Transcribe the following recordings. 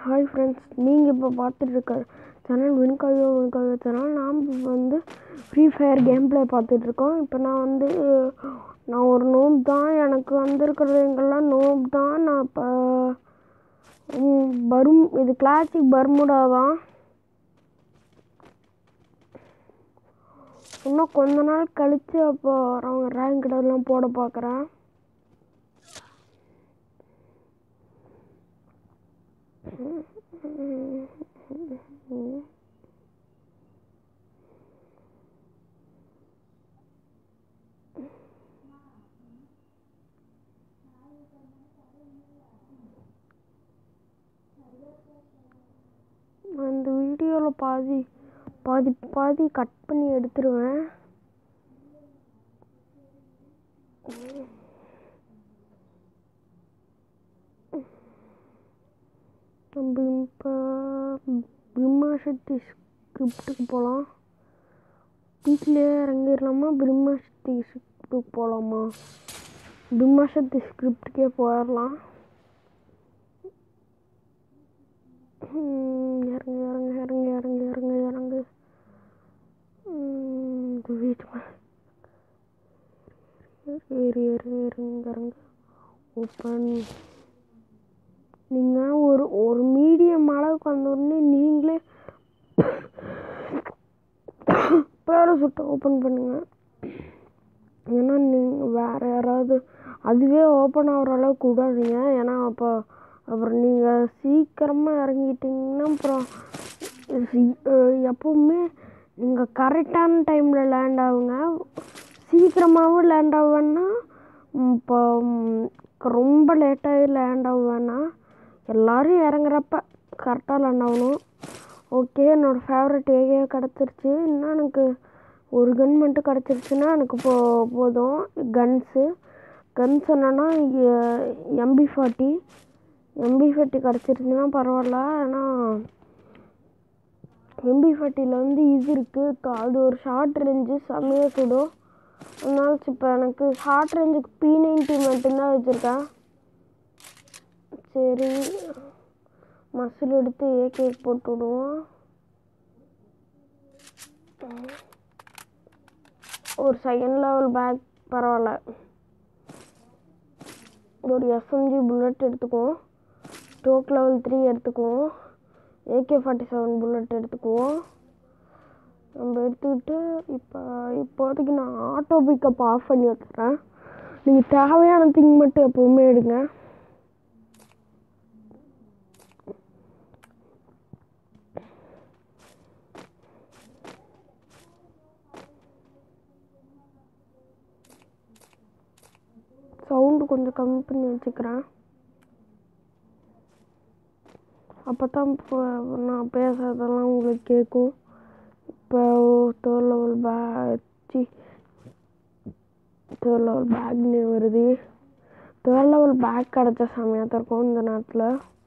Hi friends நீங்கள் இப்போ பார்த்துட்டு இருக்க சேனல் வின்காயோ வின்காயோ சேனல் நாம் வந்து ஃப்ரீ ஃபயர் கேம் ப்ளே பார்த்துட்ருக்கோம் இப்போ நான் வந்து நான் ஒரு நோப் தான் எனக்கு வந்திருக்கிறதுங்கெல்லாம் நோப் தான் நான் இப்போ பரும் இது கிளாசிக் பர்முடா தான் இன்னும் கொஞ்ச நாள் கழித்து அப்போ அவங்க ரேங்க் எல்லாம் போட பார்க்குறேன் நான் இந்த வீடியோவில் பாதி பாதி பாதி கட் பண்ணி எடுத்துருவேன் நம்ம இப்போ பிரம்மாசக்தி ஸ்கிரிப்டுக்கு போகலாம் வீட்டிலே இறங்கிடலாமா பிரம்மாசக்தி ஸ்கிரிப்டுக்கு போகலாமா பிரம்மாசக்தி ஸ்கிரிப்டுக்கே போயிடலாம் இறங்கு இறங்கு இறங்கு இறங்கு இறங்கு இறங்கு இந்த வீட்டு ஏறி ஏறி இறங்கு இறங்கு ஓப்பன் நீங்கள் ஒரு ஒரு மீடியம் அளவுக்கு வந்த உடனே நீங்களே பேரசூட்டை ஓப்பன் பண்ணுங்கள் ஏன்னா நீங்கள் வேறு யாராவது அதுவே ஓப்பன் ஆகிற அளவுக்கு விடாதீங்க ஏன்னா அப்போ அப்புறம் நீங்கள் சீக்கிரமாக இறங்கிட்டிங்கன்னா அப்புறம் எப்பவுமே நீங்கள் கரெக்டான டைமில் லேண்ட் ஆகுங்க சீக்கிரமாகவும் லேண்ட் ஆகுவேன்னா இப்போ ரொம்ப லேட்டாகி லேண்ட் ஆகுவேன்னா எல்லோரும் இறங்குறப்ப கரெக்டாக லேண்ட் ஆகணும் ஓகே என்னோடய ஃபேவரட் ஏகே கிடச்சிருச்சு இன்னும் எனக்கு ஒரு கன் மட்டும் கிடச்சிருச்சுன்னா எனக்கு போ போதும் கன்ஸு கன்ஸ் என்னென்னா எம்பி ஃபார்ட்டி எம்பி ஃபார்ட்டி கிடச்சிருச்சுன்னா பரவாயில்ல ஆனால் எம்பி ஃபார்ட்டியில் வந்து இது இருக்குது அது ஒரு ஷார்ட் ரேஞ்சு செம்மையாக சுடும் அதனால இப்போ எனக்கு ஷார்ட் ரேஞ்சுக்கு பி நைன்ட்டி மட்டும்தான் வச்சுருக்கேன் சரி மசில் எடுத்து ஏகே போட்டு விடுவோம் ஒரு செகண்ட் லெவல் பேக் பரவாயில்ல ஒரு எஸ்எம்ஜி புல்லட் எடுத்துக்குவோம் ஸ்டோக் லெவல் த்ரீ எடுத்துக்குவோம் ஏகே ஃபார்ட்டி செவன் புல்லட் எடுத்துக்குவோம் நம்ம எடுத்துக்கிட்டு இப்போ இப்போதைக்கு நான் ஆட்டோ பிக்கப் ஆஃப் பண்ணி வச்சுறேன் நீங்கள் தேவையான திங் மட்டும் எப்போவுமே எடுங்க சவுண்டு கொஞ்சம் கம்மி பண்ணி வச்சுக்கிறேன் அப்போ தான் இப்போ நான் பேசுறதெல்லாம் உங்களுக்கு கேட்கும் இப்போ தேர்ட் லெவல் பேட்சி தேர்ட் லெவல் பேக்னு வருது தேர்ட் லெவல் பேக் கிடச்ச செம்மையாக தான் இருக்கும் இந்த நேரத்தில்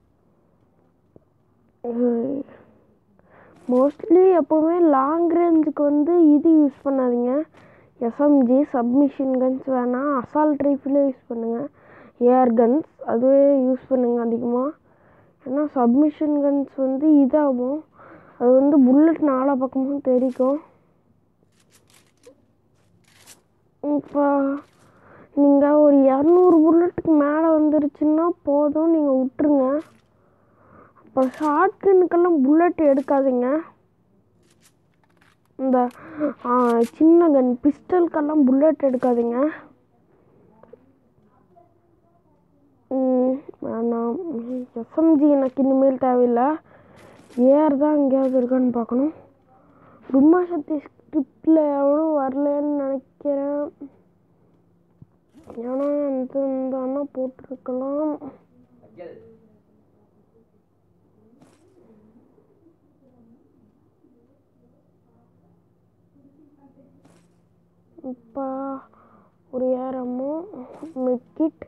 மோஸ்ட்லி எப்போவுமே லாங் ரேஞ்சுக்கு வந்து இது யூஸ் பண்ணாதீங்க எஸ்எம்ஜி சப்மிஷன் கன்ஸ் வேணாம் அசால்ட் ரைஃபிளே யூஸ் பண்ணுங்கள் ஏர் கன்ஸ் அதுவே யூஸ் பண்ணுங்கள் அதிகமாக ஏன்னா சப்மிஷன் கன்ஸ் வந்து இதாகும் அது வந்து புல்லட் நாலா பக்கமும் தெரிக்கும் இப்போ நீங்கள் ஒரு இரநூறு புல்லட்டுக்கு மேலே வந்துருச்சுன்னா போதும் நீங்கள் விட்டுருங்க அப்புறம் ஷார்ட் கன்னுக்கெல்லாம் புல்லட் எடுக்காதீங்க இந்த சின்ன கன் பிஸ்டலுக்கெல்லாம் புல்லட் எடுக்காதீங்க வேணாம் எஸ்எம்ஜி எனக்கு இனிமேல் தேவையில்லை ஏர் தான் எங்கேயாவது இருக்கான்னு பார்க்கணும் பிரம்மா சக்தி ஸ்கிரிப்டில் எவனும் வரலன்னு நினைக்கிறேன் ஏன்னா இந்த இந்த அண்ணா போட்டிருக்கலாம் இப்போ ஒரு ஏரமோ மெக்கிட்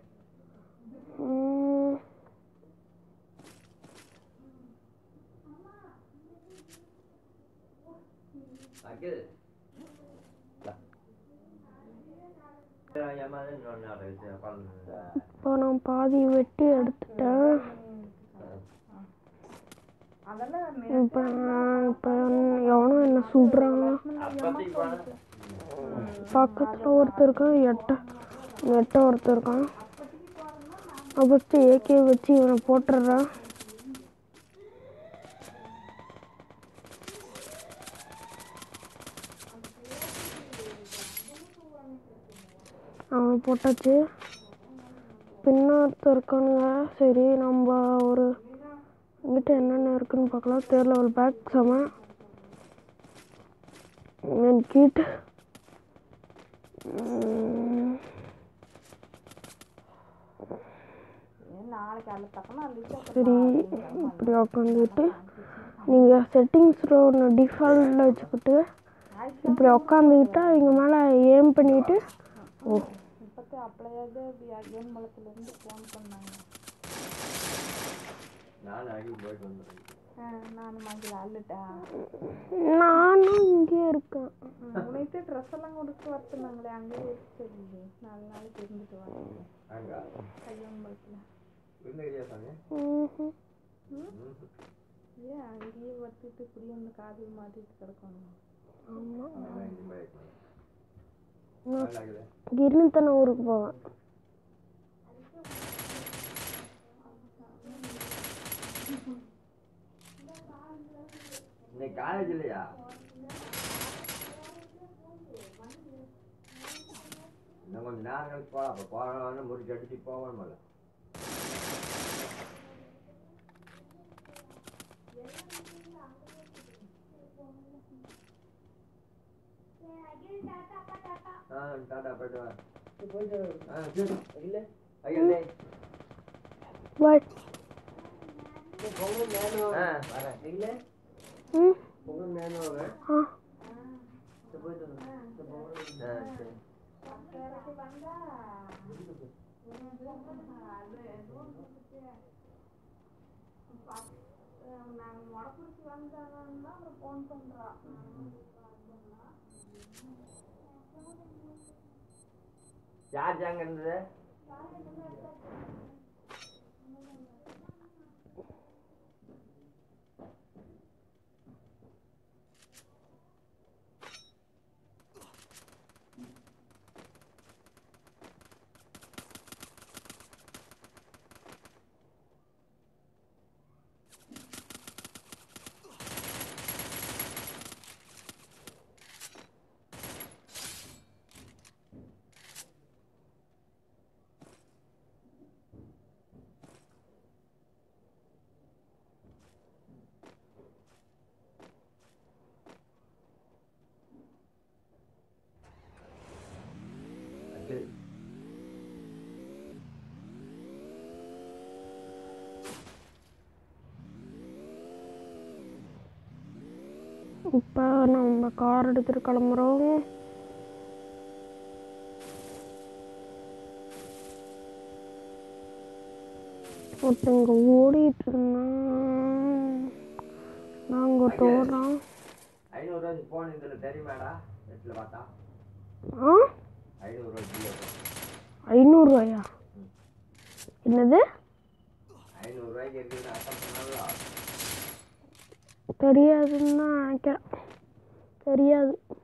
இப்போ நான் பாதி வெட்டி எடுத்துட்டேன் இப்போ இப்போ எவனும் என்ன சுடுறான் அப்பத்தி போன பக்கத்தில் ஒருத்தர் இருக்கான் எட்ட எட்ட ஒருத்தர் இருக்கான் ஃபஸ்ட்டு ஏகே வச்சு இவனை போட்டுடுறான் அவன் போட்டாச்சு பின்னாத்த இருக்கானுங்க சரி நம்ம ஒரு எங்கிட்ட என்னென்ன இருக்குன்னு பார்க்கலாம் தேர்ட் லெவல் பேக் செம மென் கிட் சரி இப்படி உட்காந்துக்கிட்டு நீங்கள் செட்டிங்ஸில் ஒன்று டிஃபால்ட்டில் வச்சுக்கிட்டு இப்படி உட்காந்துக்கிட்டா இவங்க மேலே ஏம் பண்ணிட்டு ஓ இப்போத்தே அப்படியாவது ஏன்மலத்துலேருந்து ஃபோன் பண்ணாங்க நான் அடி போயிட்டு வந்துடுறேன் நான் மஞ்சள் அள்ளுட்டா நானும் இங்கே இருக்கேன் உனக்கு ட்ரெஸ் எல்லாம் கொடுத்து வரத்துனாங்களே அங்கேயே இருக்குது நாலு நாளைக்கு இருந்துட்டு வாங்க அங்க கையம்பலத்தில் இருந்துக்கிறியா சாமி ம்ஹும். ஏன் அங்கேயே வச்சுட்டு இப்படி வந்து காதில் மாட்டிட்டு கிடக்கணும் ஆமாம் அதான் இங்கே போய் நான் நல்லா இருக்குது கிருணித்தன ஊருக்கு போவேன் இன்னைக்கு காலேஜ் இல்லையா இன்னும் கொஞ்சம் நேரம் கழிச்சு போகலாம் அப்போ போகலாம் முடிச்சு அடிச்சு போகணும் முதல்ல ஆ டாடா போயிட்டு வா ஆ சரி இல்லை ஐயா பட் ஆ வரேன் ம் ஆ ஆ சரி சார்ஜ் அங்கே இருந்தது சரி இப்போ நம்ம கார் எடுத்துட்டு கிளம்புறோம் ஒருத்தங்க ஓடிட்டு இருந்தான் நாங்கள் ஒருத்தன் ஓடுறான் ஐநூறுரூவா ஃபோன் இதில் தெரியுமாடா நெட்டில் பார்த்தா ஆ ஐநூறுரூவா ஜியோ ஐநூறுரூவாயா என்னது ஐநூறுரூவாய்க்கு இருக்குதுன்னு அர்த்தம் பண்ணாலும் தெரியாதுன்னு தான் நினைக்கிறேன் தெரியாது